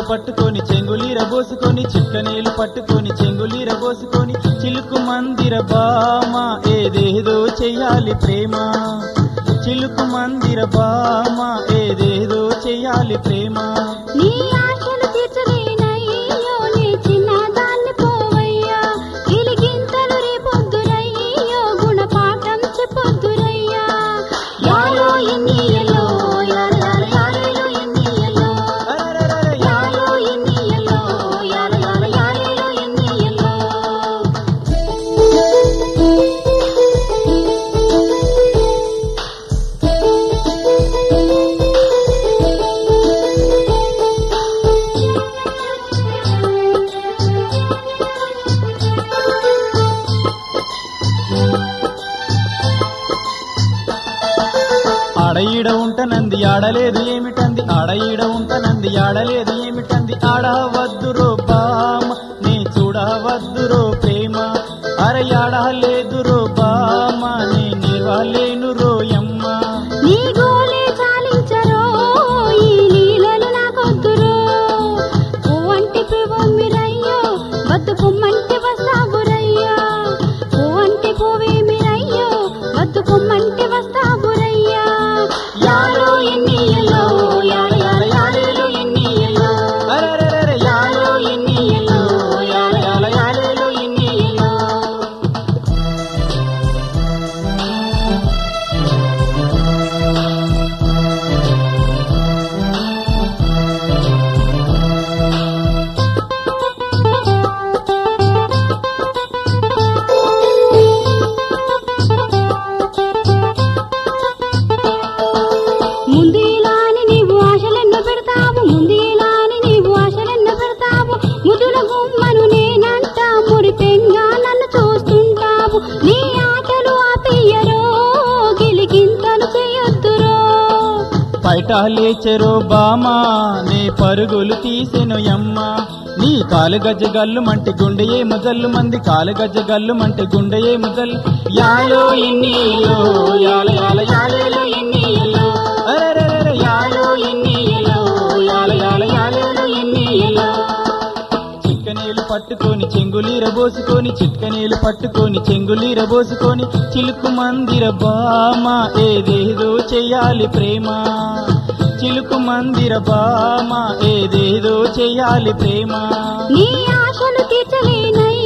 పట్టుకొని చెంగులీర పోసుకొని చిక్కనీళ్ళు పట్టుకొని చెంగులీర పోసుకొని చిలుకు మందిర బామ ఏదేదో చెయ్యాలి ప్రేమ చిలుకు మందిర బామ ఏదేదో చెయ్యాలి ప్రేమ నీ ఆశలు తీర్చలేనయ్యో నీ చిన్నదాన్ని పోవయ్యా గిలిగింతలు రేపొద్దురయ్యో గుణపాఠం చెప్పొద్దురయ్యా యాలో ఎన్నియలో యాల యాల యాలలో ఎన్నియలో అరెరెరెరె, యాలో ఎన్నియలో యాల యాల యాలలో ఎన్నియలో ఆడ ఈడ ఉంటనంది ఆడలేదు ఏమిటంది ఆడ ఈడ ఉంటనంది ఆడలేదు ఏమిటంది ఆడవద్దురో బామ నీ చూడవద్దురో ప్రేమ అరయాడ లేదురో బామ నీ నివాలేను రోయమ్మ నీ గోలే చాలించరో ఈ లీలలు నాకొద్దురో పువ్వంటి పువ్వమ్మిరయ్యో వద్దు పొమ్మంటే వస్తావురయ్యా పువ్వంటి పువ్వేమిరయ్యో వద్దు పొమ్మంటే వస్తావురయ్యా యాలో ఎన్నియలో యాల యాల యాలలో ఎన్నియలో అరెరెరెరె, యాలో ఎన్నియలో యాల యాల యాలలో ఎన్నియలో ముందు ఇలాని నీవు ఆశలెన్న పెడతావు ముందు ఇలాని నీవు ఆశలెన్న పెడతావు ముదుల గుమ్మను నేనంట మురిపెంగా నన్ను చూస్తుంటావు నీ ఆటలు ఆపేయరో గిలిగింతలు చేయొద్దురో బయట లేచెరో బామా నీ పరుగులు తీసెను యమ్మ నీ కాలు గజ్జ గల్లు మంటి గుండె ఏ ముజల్లు మంది కాలు గజ్జ గల్లు మంటి గుండె ఏ ముజల్లు యాలో ఎన్నీలో యాల యాల యాలేలో ఎన్నీలో అరెరెరెరె యాలో ఎన్నీలో యాల యాల యాలేలో ఎన్నీలో చిక్కనీళ్ళు పట్టుకొని చెంగులీర పోసుకొని చిక్కనీళ్ళు పట్టుకొని చెంగులీర పోసుకొని చిలుకు మందిర బామ ఏదేదో చెయ్యాలి ప్రేమ చిలుకు మందిర బామ ఏదేదో చెయ్యాలి ప్రేమ నీ ఆశలు తీర్చలేనయ్యా